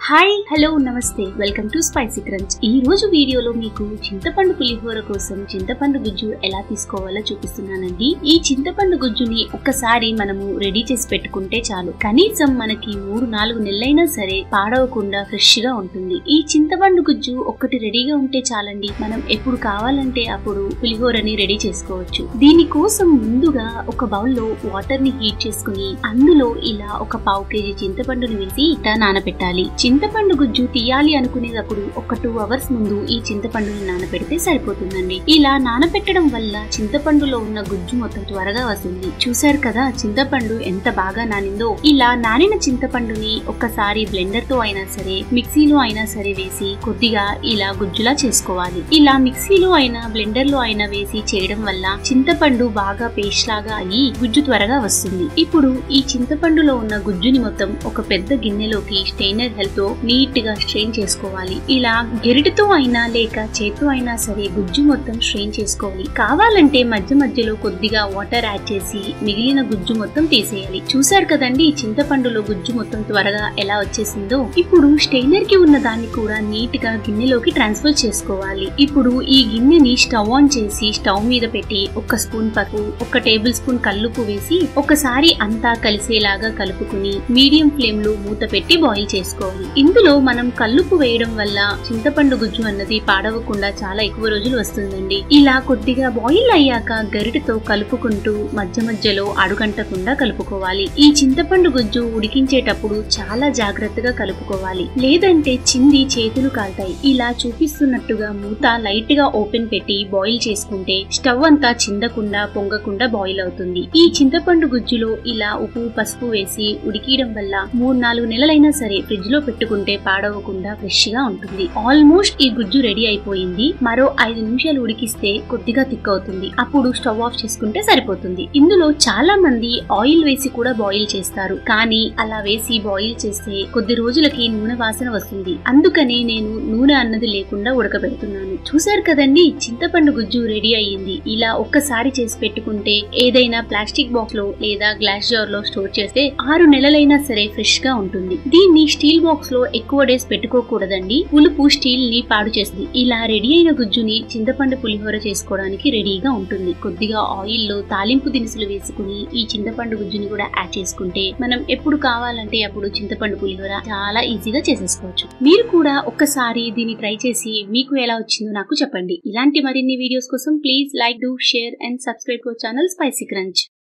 hi hello నమస్తే welcome to Spicy Crunch ఈ రోజు వీడియోలో మీకు చింతపండు పులిహోర కోసం చింతపండు గుజ్జు ఎలా తీసుకోవాలో చూపిస్తున్నానండి ఈ చింతపండు గుజ్జుని ఒక్కసారి మనము రెడీ చేసి పెట్టుకుంటే చాలు కనీసం మనకి మూడు నాలుగు నెలలైనా సరే పాడవకుండా ఫ్రెష్ గా ఉంటుంది ఈ చింతపండు గుజ్జు ఒక్కటి రెడీగా ఉంటే చాలండి మనం ఎప్పుడు కావాలంటే అప్పుడు పులిహోరని రెడీ చేసుకోవచ్చు దీనికోసం ముందుగా ఒక బౌల్లో వాటర్ ని హీట్ చేసుకుని అందులో ఇలా ఒక పావు కేజీ చింతపండుని వేసి ఇట్టా నానబెట్టాలి చింతపండు గుజ్జు తీయాలి అనుకునేటప్పుడు ఒక టూ అవర్స్ ముందు ఈ చింతపండుని నానబెడితే సరిపోతుందండి ఇలా నానబెట్టడం వల్ల చింతపండులో ఉన్న గుజ్జు మొత్తం త్వరగా వస్తుంది చూశారు కదా చింతపండు ఎంత బాగా నానిందో ఇలా నానిన చింతపండుని ఒక్కసారి బ్లెండర్ తో అయినా సరే మిక్సీలో అయినా సరే వేసి కొద్దిగా ఇలా గుజ్జులా చేసుకోవాలి ఇలా మిక్సీలో అయినా బ్లెండర్ లో అయినా వేసి చేయడం వల్ల చింతపండు బాగా పేస్ట్ లాగా అయ్యి గుజ్జు త్వరగా వస్తుంది ఇప్పుడు ఈ చింతపండులో ఉన్న గుజ్జుని మొత్తం ఒక పెద్ద గిన్నెలోకి స్టెయినర్ హెల్ప్ తో నీట్ గా స్ట్రెయిన్ చేసుకోవాలి ఇలా గెరిటితో అయినా లేక చేత్తో అయినా సరే గుజ్జు మొత్తం స్ట్రెయిన్ చేసుకోవాలి కావాలంటే మధ్య మధ్యలో కొద్దిగా వాటర్ యాడ్ చేసి మిగిలిన గుజ్జు మొత్తం తీసేయాలి చూసారు కదండి చింతపండులో గుజ్జు మొత్తం త్వరగా ఎలా వచ్చేసిందో ఇప్పుడు స్టెయినర్ కి ఉన్న దాన్ని కూడా నీట్ గా గిన్నెలోకి ట్రాన్స్ఫర్ చేసుకోవాలి ఇప్పుడు ఈ గిన్నెని స్టవ్ ఆన్ చేసి స్టవ్ మీద పెట్టి ఒక స్పూన్ పసుపు ఒక టేబుల్ స్పూన్ కల్లుపు వేసి ఒకసారి అంతా కలిసేలాగా కలుపుకుని మీడియం ఫ్లేమ్ లో మూత పెట్టి బాయిల్ చేసుకోవాలి ఇందులో మనం కల్లుపు వేయడం వల్ల చింతపండు గుజ్జు అన్నది పాడవకుండా చాలా ఎక్కువ రోజులు వస్తుందండి ఇలా కొద్దిగా బాయిల్ అయ్యాక గరిటతో కలుపుకుంటూ మధ్య మధ్యలో అడుగంటకుండా కలుపుకోవాలి ఈ చింతపండు గుజ్జు ఉడికించేటప్పుడు చాలా జాగ్రత్తగా కలుపుకోవాలి లేదంటే చింది చేతులు కాల్తాయి ఇలా చూపిస్తున్నట్టుగా మూత లైట్ గా ఓపెన్ పెట్టి బాయిల్ చేసుకుంటే స్టవ్ అంతా చిందకుండా పొంగకుండా బాయిల్ అవుతుంది ఈ చింతపండు గుజ్జులో ఇలా ఉప్పు పసుపు వేసి ఉడికియడం వల్ల మూడు నాలుగు నెలలైనా సరే ఫ్రిడ్జ్ లో పెట్టుకుంటే పాడవకుండా ఫ్రెష్ గా ఉంటుంది ఆల్మోస్ట్ ఈ గుజ్జు రెడీ అయిపోయింది మరో ఐదు నిమిషాలు ఉడికిస్తే కొద్దిగా థిక్ అవుతుంది అప్పుడు స్టవ్ ఆఫ్ చేసుకుంటే సరిపోతుంది ఇందులో చాలా మంది ఆయిల్ వేసి కూడా బాయిల్ చేస్తారు కానీ అలా వేసి బాయిల్ చేస్తే కొద్ది రోజులకి నూనె వాసన వస్తుంది అందుకని నేను నూనె అన్నది లేకుండా ఉడకబెడుతున్నాను చూసారు కదండి చింతపండు గుజ్జు రెడీ అయ్యింది ఇలా ఒక్కసారి చేసి పెట్టుకుంటే ఏదైనా ప్లాస్టిక్ బాక్స్ లో లేదా గ్లాస్ జార్ లో స్టోర్ చేస్తే ఆరు నెలలైనా సరే ఫ్రెష్ గా ఉంటుంది దీన్ని స్టీల్ బాక్స్ లో ఎక్కువ డేస్ పెట్టుకోకూడదండి పులుపు స్టీల్ ని పాడు చేస్తుంది ఇలా రెడీ అయిన గుజ్జుని చింతపండు పులిహోర చేసుకోవడానికి రెడీగా ఉంటుంది కొద్దిగా ఆయిల్ లో తాలింపు దినుసులు వేసుకుని ఈ చింతపండు గుజ్జుని కూడా యాడ్ చేసుకుంటే మనం ఎప్పుడు కావాలంటే అప్పుడు చింతపండు పులిహోర చాలా ఈజీగా చేసేసుకోవచ్చు మీరు కూడా ఒక్కసారి దీన్ని ట్రై చేసి మీకు ఎలా వచ్చిందో నాకు చెప్పండి ఇలాంటి మరిన్ని వీడియోస్ కోసం please like do share and subscribe to channel Spicy crunch